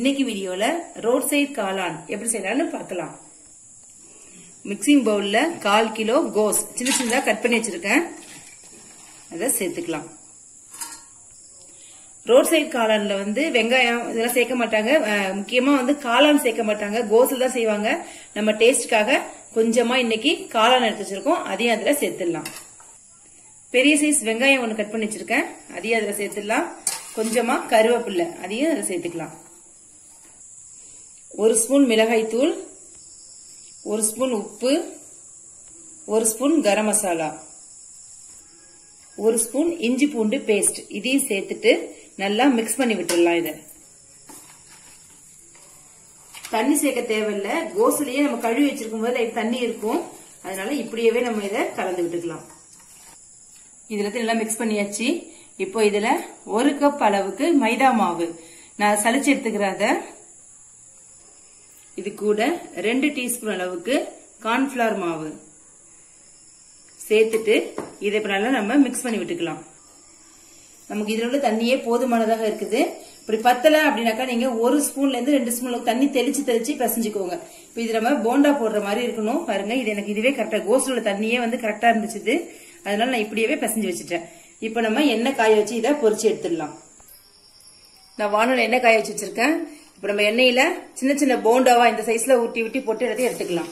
இன்னைக்கு வீடியோல road side காளான் எப்படி செய்யலாம்னு பார்க்கலாம் மிக்சிங் பவுல்ல கால் கிலோ கோஸ் சின்ன சின்னதா கட் பண்ணி வச்சிருக்கேன் அதை சேர்த்துக்கலாம் ரோட் சைட் காளான்ல வந்து வெங்காயம் இதெல்லாம் சேர்க்க மாட்டாங்க அஹ், முக்கியமா வந்து காளான் சேர்க்க மாட்டாங்க கோஸ்ல தான் செய்வாங்க நம்ம டேஸ்ட்காக கொஞ்சமா இன்னைக்கு காளான் எடுத்து வச்சிருக்கோம் அதையும் அதுல சேர்த்துடலாம் பெரிய சைஸ் வெங்காயம் ஒன்று கட் பண்ணி வச்சிருக்கேன் அதையும் அதில் சேர்த்துடலாம் கொஞ்சமா கருவேப்பில்லை அதையும் அதில் சேர்த்துக்கலாம் ஒரு ஸ்பூன் மிளகாய் தூள் ஒரு ஸ்பூன் உப்பு ஒரு ஸ்பூன் கரம் மசாலா ஒரு ஸ்பூன் இஞ்சி பூண்டு பேஸ்ட் இதையும் சேர்த்துட்டு நல்லா மிக்ஸ் பண்ணி விட்டுடலாம் இதை தண்ணி சேர்க்க தேவையில்ல கோசுலயே நம்ம கழுவி வச்சிருக்கும் போது லைட் தண்ணி இருக்கும் அதனால இப்படியவே நம்ம இதை கலந்து விட்டுக்கலாம் இதுல நல்லா மிக்ஸ் பண்ணியாச்சு இப்போ இதுல ஒரு கப் அளவுக்கு மைதா மாவு நான் சலிச்சு எடுத்துக்கிறத இது கூட ரெண்டு டீஸ்பூன் அளவுக்கு கார்ன்ஃபிளவர் மாவு சேர்த்துட்டு இதை இப்ப நல்லா நம்ம மிக்ஸ் பண்ணி விட்டுக்கலாம் நமக்கு இதுல உள்ள தண்ணியே போதுமானதாக இருக்குது இப்படி பத்தல அப்படின்னாக்கா நீங்க ஒரு ஸ்பூன்ல இருந்து ரெண்டு ஸ்பூன் அளவுக்கு தண்ணி தெளிச்சு தெளிச்சு பிசைஞ்சுக்கோங்க இப்ப இது நம்ம போண்டா போடுற மாதிரி இருக்கணும் பாருங்க இது எனக்கு இதுவே கரெக்டா கோஸ்ல உள்ள தண்ணியே வந்து கரெக்டா இருந்துச்சு அதனால நான் இப்படியே பிசைஞ்சு வச்சுட்டேன் இப்ப நம்ம எண்ணெய் காய வச்சு இதை பொரிச்சு எடுத்துடலாம் நான் வானல எண்ணெய் காய வச்சு வச்சிருக்கேன் இப்ப நம்ம எண்ணெயில சின்ன சின்ன போண்டாவா இந்த சைஸ்ல ஊட்டி ஊட்டி போட்டு எல்லாத்தையும் எடுத்துக்கலாம்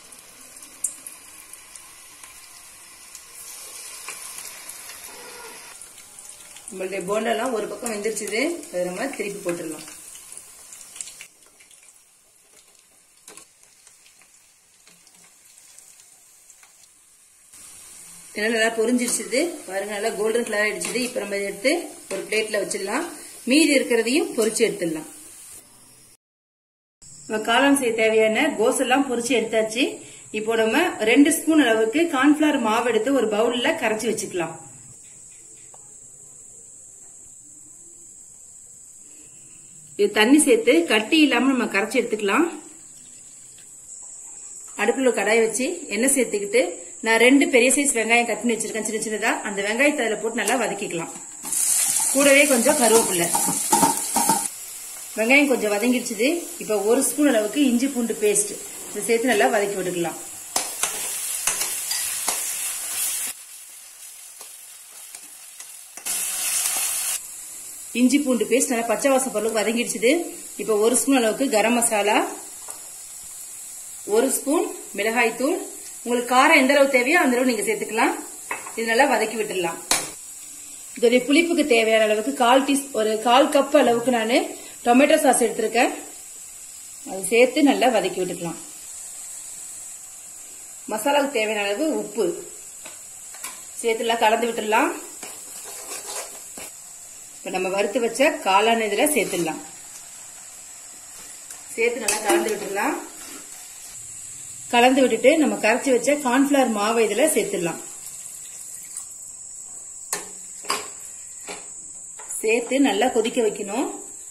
நம்மளுடைய போண்டெல்லாம் ஒரு பக்கம் வெந்துருச்சுது அதை நம்ம திருப்பி போட்டுடலாம் இதெல்லாம் நல்லா பொரிஞ்சிருச்சுது பாருங்க நல்லா கோல்டன் கலர் ஆயிடுச்சுது இப்ப நம்ம இதை எடுத்து ஒரு பிளேட்ல வச்சிடலாம் மீதி இருக்கிறதையும் பொரிச்சு எடுத்துடலாம் நம்ம காளான் செய்ய தேவையான கோஸ் எல்லாம் பொரிச்சு எடுத்தாச்சு இப்போ நம்ம ரெண்டு ஸ்பூன் அளவுக்கு கார்ன்ஃபிளவர் மாவு எடுத்து ஒரு பவுல்ல கரைச்சி வச்சுக்கலாம் இது தண்ணி சேர்த்து கட்டி இல்லாம நம்ம கரைச்சி எடுத்துக்கலாம் அடுப்புல ஒரு கடாய் வச்சு எண்ணெய் சேர்த்துக்கிட்டு நான் ரெண்டு பெரிய சைஸ் வெங்காயம் கட் பண்ணி வச்சிருக்கேன் சின்ன சின்னதா அந்த வெங்காயத்தை அதில் போட்டு நல்லா வதக்கிக்கலாம் கூடவே கொஞ்சம் கருவேப்பில்லை வெங்காயம் கொஞ்சம் வதங்கிடுச்சுது இப்ப ஒரு ஸ்பூன் அளவுக்கு இஞ்சி பூண்டு பேஸ்ட் இதை சேர்த்து நல்லா வதக்கி விட்டுக்கலாம் இஞ்சி பூண்டு பேஸ்ட் நல்லா பச்சை வாசம் பொருளுக்கு வதங்கிடுச்சுது இப்ப ஒரு ஸ்பூன் அளவுக்கு கரம் மசாலா ஒரு ஸ்பூன் மிளகாய் தூள் உங்களுக்கு காரம் எந்த அளவு தேவையோ அந்த அளவு நீங்க சேர்த்துக்கலாம் இது நல்லா வதக்கி விட்டுடலாம் இதோடைய புளிப்புக்கு தேவையான அளவுக்கு கால் டீ ஒரு கால் கப் அளவுக்கு நான் டொமேட்டோ சாஸ் எடுத்திருக்கேன் அது சேர்த்து நல்லா வதக்கி விட்டுக்கலாம் மசாலாவுக்கு தேவையான அளவு உப்பு சேர்த்து எல்லாம் கலந்து விட்டுடலாம் இப்ப நம்ம வறுத்து வச்ச காளான் இதுல சேர்த்துடலாம் சேர்த்து நல்லா கலந்து விட்டுடலாம் கலந்து விட்டுட்டு நம்ம கரைச்சி வச்ச கார்ன்ஃபிளவர் மாவை இதுல சேர்த்துடலாம் சேர்த்து நல்லா கொதிக்க வைக்கணும்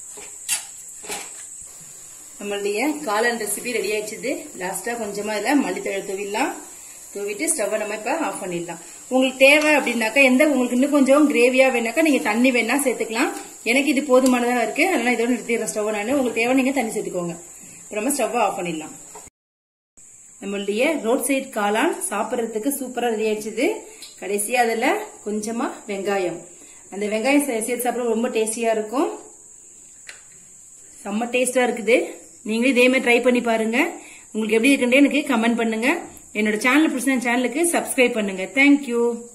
நம்மளுடைய காளான் ரெசிபி ரெடி ஆயிடுச்சு லாஸ்டா கொஞ்சமா இதுல மல்லித்தழை தூவிடலாம் தூவிட்டு ஸ்டவ்வை நம்ம இப்ப ஆஃப் பண்ணிடலாம் உங்களுக்கு தேவை அப்படின்னாக்கா எந்த உங்களுக்கு இன்னும் கொஞ்சம் கிரேவியா வேணாக்கா நீங்க தண்ணி வேணா சேர்த்துக்கலாம் எனக்கு இது போதுமானதா இருக்கு அதனால இதோட நிறுத்திடுறேன் ஸ்டவ் நான் உங்களுக்கு தேவை நீங்க தண்ணி சேர்த்துக்கோங்க இப்ப நம்ம ஸ்டவ்வை ஆஃப் பண்ணிடலாம் நம்மளுடைய ரோட் சைட் காளான் சாப்பிட்றதுக்கு சூப்பரா ரெடி ஆயிடுச்சு கடைசியா அதுல கொஞ்சமா வெங்காயம் அந்த வெங்காயம் சே- சேர்த்து சாப்பிட ரொம்ப டேஸ்டியா இருக்கும் செம்ம டேஸ்டா இருக்குது நீங்களும் இதே மாதிரி ட்ரை பண்ணி பாருங்க உங்களுக்கு எப்படி இருக்குன்னு எனக்கு கமெண்ட் பண்ணுங்க என்னோட சேனல் பிடிச்ச சேனலுக்கு சப்ஸ்கிரைப் பண்ணுங்க தேங்க்யூ